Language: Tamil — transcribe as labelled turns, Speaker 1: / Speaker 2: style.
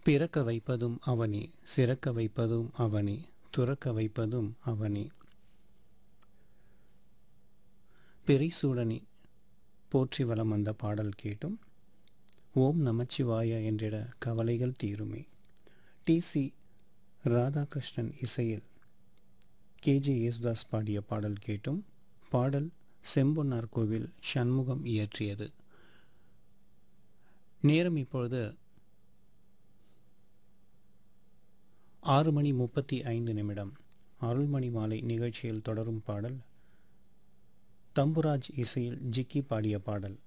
Speaker 1: பிறக்க வைப்பதும் அவனே சிறக்க வைப்பதும் அவனே துறக்க வைப்பதும் அவனே பிறைசூடனி போற்றி வலம் வந்த பாடல் கேட்டும் ஓம் நமச்சிவாய என்றிட கவலைகள் தீருமே டிசி ராதாகிருஷ்ணன் இசையில் கேஜே யேசுதாஸ் பாடிய பாடல் கேட்டும் பாடல் செம்பொன்னார் கோவில் சண்முகம் இயற்றியது நேரம் இப்பொழுது ஆறு மணி முப்பத்தி ஐந்து நிமிடம் அருள்மணி மாலை நிகழ்ச்சியில் தொடரும் பாடல் தம்புராஜ் இசையில் ஜிக்கி பாடிய பாடல்